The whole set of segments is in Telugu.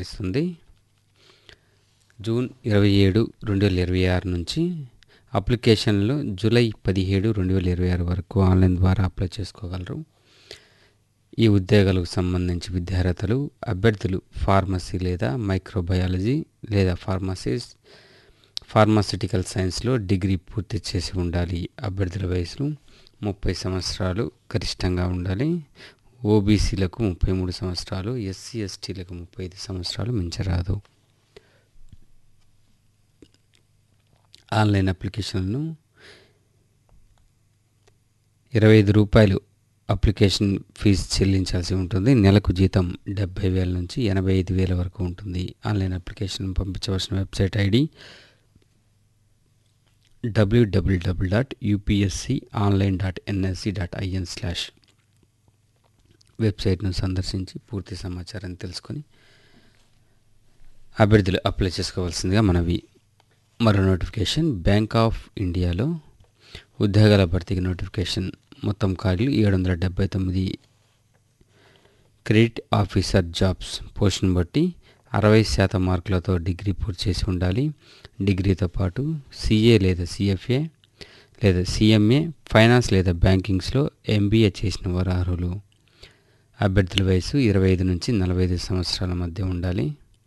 వర్తిస్తుంది జూన్ ఇరవై ఏడు రెండు వేల ఇరవై ఆరు నుంచి అప్లికేషన్లు జూలై పదిహేడు రెండు వేల ఇరవై ఆరు వరకు ఆన్లైన్ ద్వారా అప్లై చేసుకోగలరు ఈ ఉద్యోగాలకు సంబంధించి విద్యార్హతలు అభ్యర్థులు ఫార్మసీ లేదా మైక్రోబయాలజీ లేదా ఫార్మసీస్ ఫార్మాసిటికల్ సైన్స్లో డిగ్రీ పూర్తి చేసి ఉండాలి అభ్యర్థుల వయసు ముప్పై సంవత్సరాలు గరిష్టంగా ఉండాలి ఓబీసీలకు ముప్పై మూడు సంవత్సరాలు ఎస్సీ ఎస్టీలకు ముప్పై ఐదు సంవత్సరాలు మించరాదు ఆన్లైన్ అప్లికేషన్లను ఇరవై ఐదు రూపాయలు అప్లికేషన్ ఫీజు చెల్లించాల్సి ఉంటుంది నెలకు జీతం డెబ్బై వేల నుంచి ఎనభై ఐదు వేల వరకు ఉంటుంది ఆన్లైన్ అప్లికేషన్ పంపించవలసిన website ID WWW dot UPSC online dot NSC dot IN slash వెబ్సైట్ను సందర్శించి పూర్తి సమాచారం తెలుసుకొని అభ్యర్థులు అప్లై చేసుకోవాల్సిందిగా మనవి మరో నోటిఫికేషన్ బ్యాంక్ ఆఫ్ ఇండియాలో ఉద్యోగాల భర్తీకి నోటిఫికేషన్ మొత్తం ఖాళీలు ఏడు వందల డెబ్బై తొమ్మిది క్రెడిట్ ఆఫీసర్ జాబ్స్ పోస్టును బట్టి అరవై శాతం మార్కులతో డిగ్రీ పూర్తి చేసి ఉండాలి డిగ్రీతో పాటు సిఏ లేదా సిఎఫ్ఏ లేదా సిఎంఏ ఫైనాన్స్ లేదా బ్యాంకింగ్స్లో ఎంబీఏ చేసిన వారు అర్హులు అభ్యర్థుల వయసు ఇరవై ఐదు నుంచి నలభై ఐదు సంవత్సరాల మధ్య ఉండాలి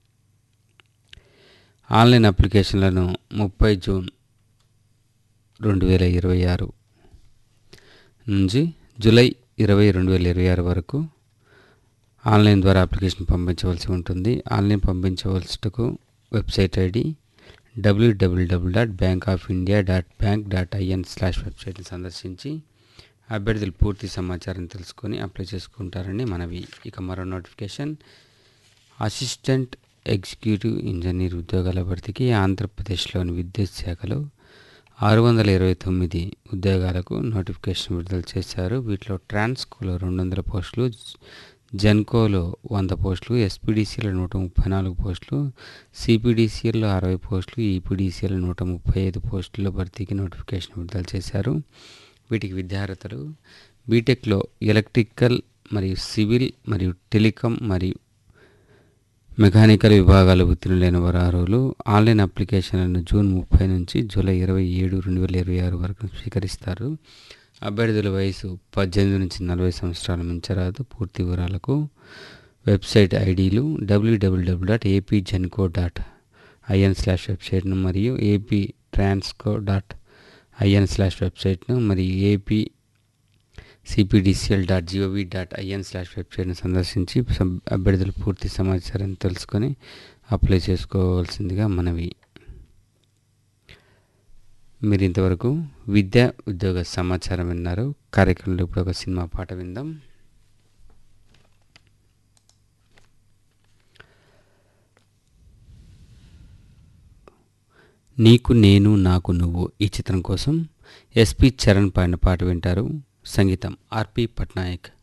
ఆన్లైన్ అప్లికేషన్లను ముప్పై జూన్ రెండు వేల ఇరవై ఆరు నుంచి జూలై ఇరవై రెండు వేల ఇరవై ఆరు వరకు ఆన్లైన్ ద్వారా అప్లికేషన్ పంపించవలసి ఉంటుంది ఆన్లైన్ పంపించవలసిటకు website ID WWW dot bank of India dot bank dot IN slash వెబ్సైట్ని సందర్శించి అభ్యర్థులు పూర్తి సమాచారం తెలుసుకొని అప్లై చేసుకుంటారని మనవి ఇక మరో నోటిఫికేషన్ అసిస్టెంట్ ఎగ్జిక్యూటివ్ ఇంజనీర్ ఉద్యోగాల భర్తీకి ఆంధ్రప్రదేశ్లోని విద్యుత్ శాఖలో ఆరు వందల ఇరవై తొమ్మిది ఉద్యోగాలకు నోటిఫికేషన్ విడుదల చేశారు వీటిలో ట్రాన్స్కోలో రెండు వందల పోస్టులు జెన్కోలో వంద పోస్టులు ఎస్పీడీసీలో నూట ముప్పై నాలుగు పోస్టులు సిపిడిసిఎల్లో అరవై పోస్టులు ఈపీడీసీలో నూట ముప్పై ఐదు పోస్టుల్లో భర్తీకి నోటిఫికేషన్ విడుదల చేశారు వీటికి విద్యార్హతలు బీటెక్లో ఎలక్ట్రికల్ మరియు సివిల్ మరియు టెలికాం మరియు మెకానికల్ విభాగాలు ఉత్తీర్ణులైన వారు అర్హులు ఆన్లైన్ అప్లికేషన్లను జూన్ ముప్పై నుంచి జూలై ఇరవై ఏడు రెండు వేల ఇరవై ఆరు వరకు స్వీకరిస్తారు అభ్యర్థుల వయసు పద్దెనిమిది నుంచి నలభై సంవత్సరాల మించరాదు పూర్తి వివరాలకు వెబ్సైట్ ఐడీలు WWW dot AP Genco dot IN slash వెబ్సైట్ను మరియు AP Transco dot IN slash వెబ్సైట్ను మరియు AP CPDCL dot GOV dot IN slash వెబ్సైట్ను సందర్శించి సబ్- అభ్యర్థులు పూర్తి సమాచారాన్ని తెలుసుకొని అప్లై చేసుకోవాల్సిందిగా మనవి మీరు ఇంతవరకు విద్యా ఉద్యోగ సమాచారం విన్నారు కార్యక్రమంలో ఇప్పుడు ఒక సినిమా పాట విందాం నీకు నేను నాకు నువ్వు ఈ చిత్రం కోసం ఎస్పి చరణ్ పాడిన పాట వింటారు సంగీతం ఆర్పి పట్నాయక్